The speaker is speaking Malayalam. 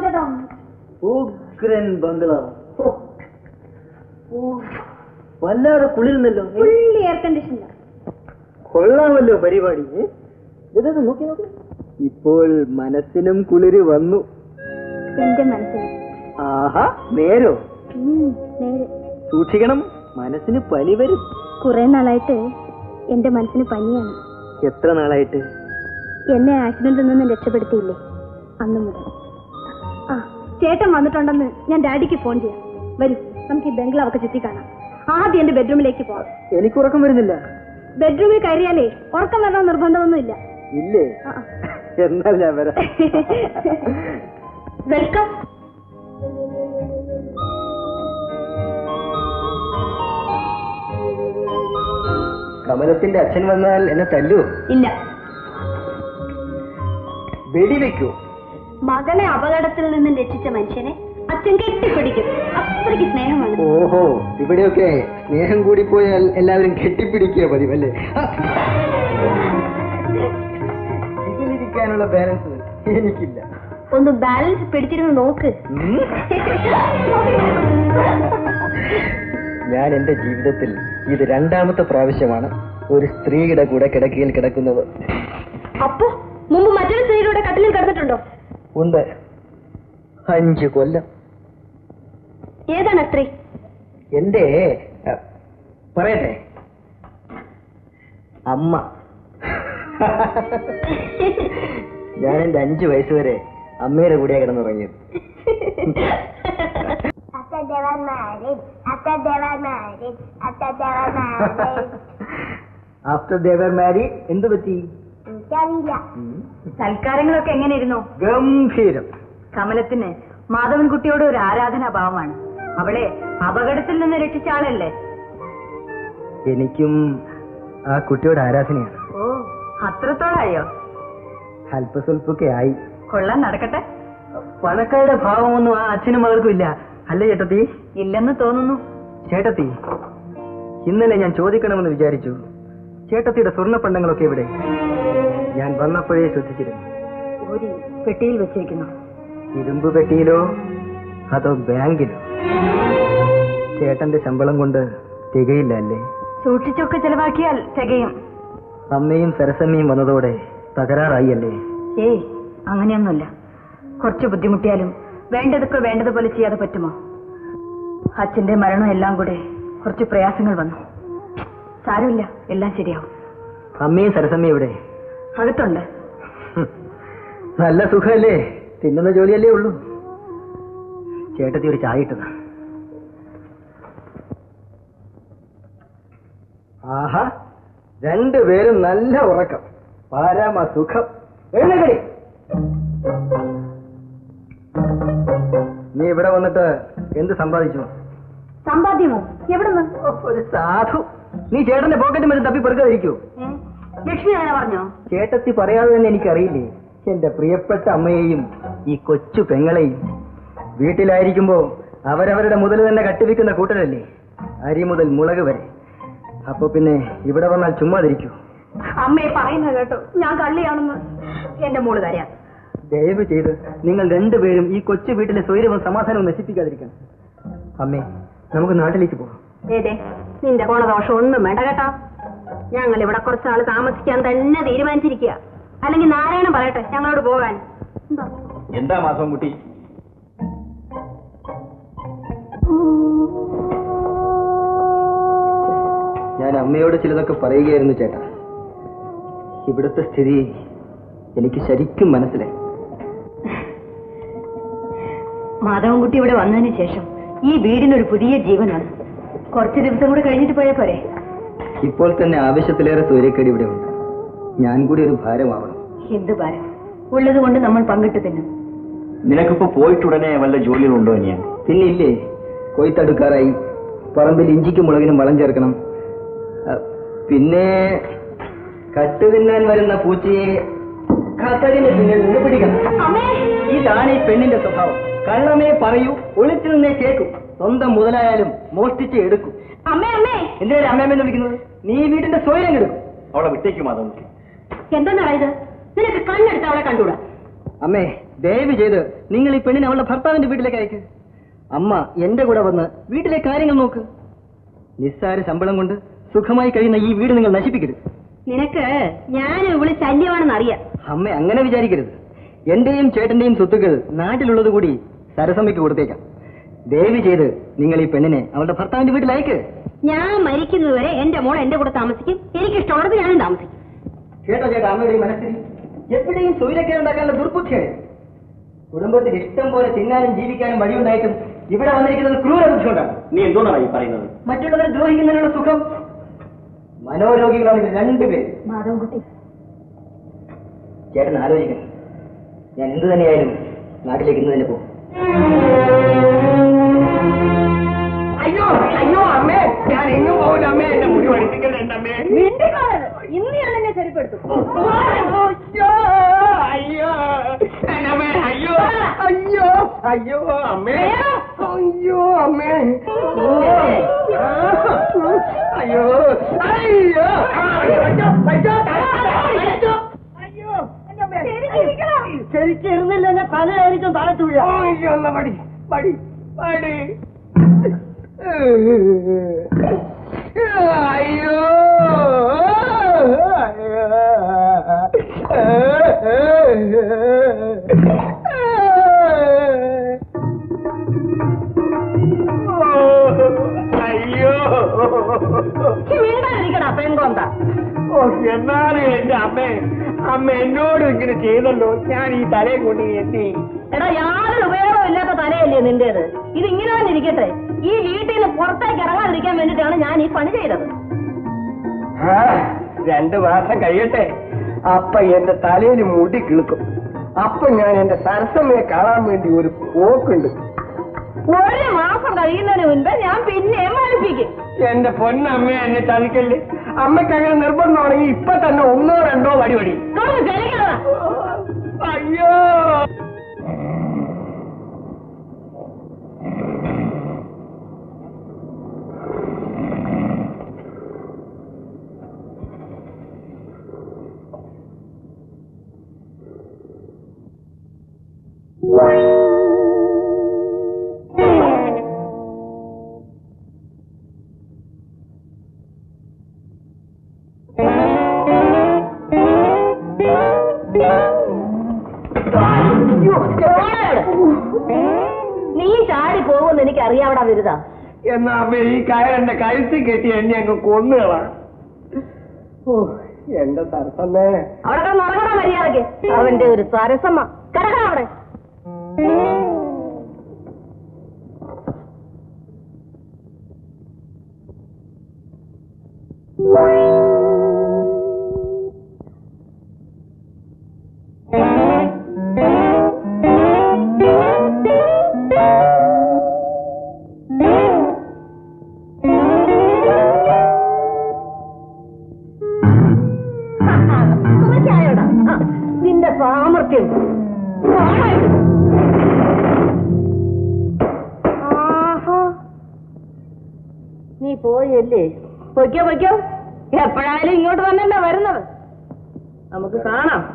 സ്വാഗതം ഉഗ്രൻ ബംഗ്ലാവ് ഓ. ഓ. വല്ലാതെ കുളിരുന്നല്ലോ ഏ, ഫുള്ളി എയർ കണ്ടീഷനില്ല കൊള്ളാമല്ലോ പരിപാടി ഏ? ഇത് ഇത് നോക്കി നോക്കി ഇപ്പോൾ മനസ്സിനും കുളിര് വന്നു എന്റെ മനസ്സിന് ആഹാ നേരോ ഉം, നേരെ സൂക്ഷിക്കണം മനസ്സിന് പനി വരും കുറെ നാളായിട്ട് എന്റെ മനസ്സിന് പനിയാണ് എത്ര നാളായിട്ട് എന്നെ ആക്സിഡന്റിൽ നിന്നും രക്ഷപ്പെടുത്തിയില്ലേ അന്ന് മുതൽ ആ ചേട്ടൻ വന്നിട്ടുണ്ടെന്ന് ഞാൻ ഡാഡിക്ക് ഫോൺ ചെയ്യാം വരൂ നമുക്ക് ഈ ബംഗ്ലാവൊക്കെ ചുറ്റി കാണാം ആദ്യം എന്റെ ബെഡ്റൂമിലേക്ക് പോവാം എനിക്ക് ഉറക്കം വരുന്നില്ല ബെഡ്റൂമിൽ കയറിയാലേ ഉറക്കം വരണം നിർബന്ധമൊന്നുമില്ല ഇല്ലേ ആ, ആ. എന്നാൽ ഞാൻ വരാം വെൽക്കം കമലത്തിന്റെ അച്ഛൻ വന്നാൽ എന്നെ തല്ലൂ ഇല്ല വെടിവെക്കൂ മകളെ അപകടത്തിൽ നിന്ന് രക്ഷിച്ച മനുഷ്യനെ അച്ഛൻ കെട്ടിപ്പിടിക്കും അത്രയ്ക്ക് സ്നേഹമാണ് ഓഹോ ഇവിടെയൊക്കെ സ്നേഹം കൂടി പോയാൽ എല്ലാവരും കെട്ടിപ്പിടിക്കുക പതിവല്ലേ ആ. ഇതിലിരിക്കാനുള്ള ബാലൻസ് എനിക്കില്ല ഒന്ന് ബാലൻസ് പിടിച്ചിരുന്ന് നോക്ക് ഉം. ഞാൻ എന്റെ ജീവിതത്തിൽ ഇത് രണ്ടാമത്തെ പ്രാവശ്യമാണ് ഒരു സ്ത്രീയുടെ കൂടെ കിടക്കയിൽ കിടക്കുന്നത് അപ്പൊ മുമ്പ് മറ്റൊരു സ്ത്രീയുടെ കട്ടിലിൽ കിടന്നിട്ടുണ്ടോ ഉണ്ട് അഞ്ചു കൊല്ലം ഏതാണ് ആ സ്ത്രീ എന്റെ അ, പറയട്ടെ അമ്മ ഞാൻ എന്റെ അഞ്ചു വയസ്സ് വരെ അമ്മയുടെ കൂടെയാ കിടന്നുറങ്ങിയത് After they were married, after they were married, after they were married. After they were married എന്ത് പറ്റി എനിക്കറിയില്ല സൽക്കാരങ്ങളൊക്കെ എങ്ങനെ ഇരുന്നു ഗംഭീരം കമലത്തിന് മാധവൻകുട്ടിയോട് ഒരു ആരാധനാഭാവമാണ് അവളെ അപകടത്തിൽ നിന്ന് രക്ഷിച്ച ആളല്ലേ എനിക്കും ആ കുട്ടിയോട് ആരാധനയാണ് ഓ അത്രത്തോളായോ അല്പസ്വല്പൊക്കെ ആയി കൊള്ളാൻ നടക്കട്ടെ പണക്കാരുടെ ഭാവമൊന്നും ആ അച്ഛനും മകൾക്കും ഇല്ല അല്ലേ ചേട്ടത്തി ഇല്ലെന്ന് തോന്നുന്നു ചേട്ടത്തി ഇന്നലെ ഞാൻ ചോദിക്കണമെന്ന് വിചാരിച്ചു ചേട്ടത്തിയുടെ സ്വർണ്ണപ്പണ്ടങ്ങളൊക്കെ എവിടെ ഞാൻ വന്നപ്പോഴേ ശ്രദ്ധിച്ചിരുന്നു ഒരു പെട്ടിയിൽ വെച്ചിരിക്കുന്നു ഇരുമ്പ് പെട്ടിയിലോ അതോ ബാങ്കിലോ ചേട്ടന്റെ ശമ്പളം കൊണ്ട് തികയില്ല അല്ലേ സൂക്ഷിച്ചൊക്കെ ചെലവാക്കിയാൽ തികയും അമ്മയും സരസമ്മയും വന്നതോടെ തകരാറായി അല്ലേ ഏയ് അങ്ങനെയൊന്നുമില്ല കുറച്ച് ബുദ്ധിമുട്ടിയാലും വേണ്ടതൊക്കെ വേണ്ടതുപോലെ ചെയ്യാതെ പറ്റുമോ അച്ഛന്റെ മരണം എല്ലാം കൂടെ കുറച്ച് പ്രയാസങ്ങൾ വന്നു സാരമില്ല എല്ലാം ശരിയാവും അമ്മയും സരസമ്മയും എവിടെ അകത്തുണ്ട് ഹും. നല്ല സുഖമല്ലേ തിന്നുന്ന ജോലിയല്ലേ ഉള്ളൂ ചേട്ടത്തി ഒരു ചായ ഇട്ടതാ ആഹാ രണ്ടുപേരും നല്ല ഉറക്കം പരമ സുഖം എഴുന്നേക്കടി. നീ ഇവിടെ വന്നിട്ട് എന്ത് സമ്പാദിച്ചു സമ്പാദ്യമോ എവിടുന്ന് ഓ, ഒരു സാധു നീ ചേട്ടന്റെ പോക്കറ്റ് മറ്റും തപ്പി പെറുക്കാതിരിക്കൂ ഏ? ലക്ഷ്മി അങ്ങനെ പറഞ്ഞോ ചേട്ടത്തി പറയാതെ തന്നെ എനിക്കറിയില്ലേ എന്റെ പ്രിയപ്പെട്ട അമ്മയെയും ഈ കൊച്ചു പെങ്ങളെയും വീട്ടിലായിരിക്കുമ്പോ അവരവരുടെ മുതൽ തന്നെ കട്ടിവെക്കുന്ന കൂട്ടരല്ലേ അരി മുതൽ മുളക് വരെ അപ്പൊ പിന്നെ ഇവിടെ വന്നാൽ ചുമ്മാതിരിക്കൂ അമ്മയെ പറയുന്നത് കേട്ടോ ഞാൻ കള്ളിയാണെന്ന് എന്റെ മോള് കരയാം ദയവ് ചെയ്ത് നിങ്ങൾ രണ്ടുപേരും ഈ കൊച്ചു വീട്ടിലെ സ്വൈരവും സമാധാനവും നശിപ്പിക്കാതിരിക്കണം അമ്മേ നമുക്ക് നാട്ടിലേക്ക് പോകാം ഏതേ നിന്റെ ഗുണദോഷം ഒന്നും വേണ്ട കേട്ടോ ഞങ്ങൾ ഇവിടെ കുറച്ചാൾ താമസിക്കാൻ തന്നെ തീരുമാനിച്ചിരിക്കുക അല്ലെങ്കിൽ നാരായണൻ പറയട്ടെ ഞങ്ങളോട് പോകാൻ എന്താ എന്താ മാസം കുട്ടി ഞാൻ അമ്മയോട് ചിലതൊക്കെ പറയുകയായിരുന്നു ചേട്ടാ ഇവിടുത്തെ സ്ഥിതി എനിക്ക് ശരിക്കും മനസ്സിലായി മാധവൻകുട്ടി ഇവിടെ വന്നതിന് ശേഷം ഈ വീടിനൊരു പുതിയ ജീവൻ വന്നു കുറച്ച് ദിവസം കൂടെ കഴിഞ്ഞിട്ട് പോയാൽ പോരെ ഇപ്പോൾ തന്നെ ആവശ്യത്തിലേറെ സൂര്യക്കേട് ഇവിടെ ഉണ്ട് ഞാൻ കൂടി ഒരു ഭാരമാവണം എന്ത് ഭാരം ഉള്ളത് കൊണ്ട് നമ്മൾ പങ്കിട്ട് തിന്നും നിനക്കിപ്പോ പോയിട്ടുടനെ വല്ല ജോലികളുണ്ടോ ഞാൻ പിന്നെ ഇല്ലേ കൊയ്ത്തടുക്കാറായി പറമ്പിൽ ഇഞ്ചിക്കും മുളകിനും വളം ചേർക്കണം അ, പിന്നെ കട്ട് തിന്നാൻ വരുന്ന പൂച്ചയെ കത്തടിന് പിന്നിൽ നിന്ന് പിടിക്കണം ഇതാണ് ഈ പെണ്ണിന്റെ സ്വഭാവം കള്ളമേ പറയൂ ഒളിച്ചു നിന്നേ കേൾക്കും സ്വന്തം മുതലായാലും മോഷ്ടിച്ച് എടുക്കും അമ്മേ അമ്മേ എന്തിനാണ് അമ്മയമ്മന്ന് വിളിക്കുന്നത് നീ ഈ വീടിന്റെ സ്വയം കെടുക്കും അവളെ വിട്ടേക്ക് മാധവൻകുട്ടി എന്താ ഇത് നിനക്ക് കണ്ണെടുത്ത് അവളെ കണ്ടൂടാ അമ്മേ ദയവ് ചെയ്ത് നിങ്ങൾ ഈ പെണ്ണിനെ അവളുടെ ഭർത്താവിന്റെ വീട്ടിലേക്ക് അയക്ക് അമ്മ എന്റെ കൂടെ വന്ന് വീട്ടിലെ കാര്യങ്ങൾ നോക്ക് നിസ്സാര ശമ്പളം കൊണ്ട് സുഖമായി കഴിയുന്ന ഈ വീട് നിങ്ങൾ നശിപ്പിക്കരുത് നിനക്ക് ഞാൻ ഇവള് ശല്യമാണെന്ന് അറിയാം അമ്മ അങ്ങനെ വിചാരിക്കരുത് എന്റെയും ചേട്ടന്റെയും സ്വത്തുക്കൾ നാട്ടിലുള്ളത് കൂടി സരസമ്മയ്ക്ക് കൊടുത്തേക്കാം ദയവ് ചെയ്ത് നിങ്ങൾ ഈ പെണ്ണിനെ അവളുടെ ഭർത്താവിന്റെ വീട്ടിൽ അയക്ക് ഞാൻ മരിക്കുന്നതുവരെ എന്റെ മോൾ എന്റെ കൂടെ താമസിക്കും എനിക്ക് ഇഷ്ടമുള്ളത് ഞാനും താമസിക്കും കേട്ടോ ചേട്ടാ അമ്മയുടെ ഈ മനസ്സിൽ എവിടെയും സൂര്യക്കേട് ഉണ്ടാക്കാനുള്ള ദുർബുദ്ധിയാണ് കുടുംബത്തിൽ ഇഷ്ടം പോലെ തിന്നാനും ജീവിക്കാനും വഴിയുണ്ടായിട്ടും ഇവിടെ വന്നിരിക്കുന്നത് ക്രൂര ബുദ്ധി കൊണ്ടാണ് നീ എന്തോന്നാണ് ഈ പറയുന്നത് മറ്റുള്ളവരെ ദ്രോഹിക്കുന്നതിനുള്ള സുഖം മനോരോഗികളാണ് ഇവർ രണ്ടുപേരും മാധവൻകുട്ടി ചേട്ടൻ ആലോചിക്കണം ഞാൻ എന്ത് തന്നെയായാലും നാട്ടിലേക്ക് ഇന്ന് തന്നെ പോകും അയ്യോ അയ്യോ അമ്മേ ഞാൻ എങ്ങും പോകില്ല അമ്മേ എന്റെ മുടി പഠിപ്പിക്കലുണ്ട് അമ്മേ ഇന്ന് ഞാൻ എന്നെ ശരിപ്പെടുത്തും അയ്യോ അയ്യോ അമ്മേ അയ്യോ അയ്യോ അയ്യോ അമ്മേ അയ്യോ അമ്മേ അയ്യോ അയ്യോ അയ്യോ അയ്യോ അയ്യോ ശരിക്കിരുന്നില്ല എന്നെ തലയായിരിക്കും താഴത്തു വീഴ അയ്യോ എന്നാ പടി പടി പടി അയ്യോ അയ്യോ വീണ്ടായിരിക്കടാ പെൺകൊണ്ട ഓ എന്നാലും എന്റെ അമ്മേ അമ്മ എന്നോട് ഇങ്ങനെ ചെയ്തല്ലോ ഞാൻ ഈ തലയെ കൊണ്ട് എത്തി എടാ യാതൊരു ഉപയോഗവും ഇല്ലാത്ത തലയല്ലേ നിന്റേത് ഇത് ഇങ്ങനെ തന്നെ ഇരിക്കട്ടെ ഈ വീട്ടിൽ നിന്ന് പുറത്തേക്ക് ഇറങ്ങാതിരിക്കാൻ വേണ്ടിയിട്ടാണ് ഞാൻ ഈ പണി ചെയ്തത് ആ, രണ്ടു മാസം കഴിയട്ടെ അപ്പ എന്റെ തലയിൽ മുടി കിളുക്കും അപ്പൊ ഞാൻ എന്റെ സരസമ്മയെ കാണാൻ വേണ്ടി ഒരു പോക്കുണ്ട് ഒരു മാസം കഴിയുന്നതിന് മുൻപ് ഞാൻ പിന്നെ മടുപ്പിക്കും എന്റെ പൊന്നമ്മ എന്നെ ചതിക്കല്ലേ അമ്മയ്ക്ക് അങ്ങനെ നിർബന്ധമാണെങ്കിൽ ഇപ്പൊ തന്നെ ഒന്നോ രണ്ടോ വടി വടി തൊടുന്ന് ചെലക്കണതാ അയ്യോ നീ ചാടി പോകുമെന്ന് എനിക്ക് അറിയാവടാ വരുതാ എന്നാ അമ്മ ഈ കയറെന്റെ കഴുത്തിൽ കെട്ടി എന്നെ അങ്ങ് കൊന്നുകളാ ഓ എന്റെ സരസമ്മേ അവിടെ നടക്കണ മര്യാദക്ക് അവന്റെ ഒരു സരസമ്മ കിടക്കണം അവിടെ തുറക്കായോടാ? ആ, നിന്റെ സാമർഥ്യം കാണായിട്ട്. ആഹാ. നീ പോയല്ലേ പൊയ്ക്കോ പൊയ്ക്കോ എപ്പോഴായാലും ഇങ്ങോട്ട് തന്നെയല്ലേ വരുന്നത് നമുക്ക് കാണാം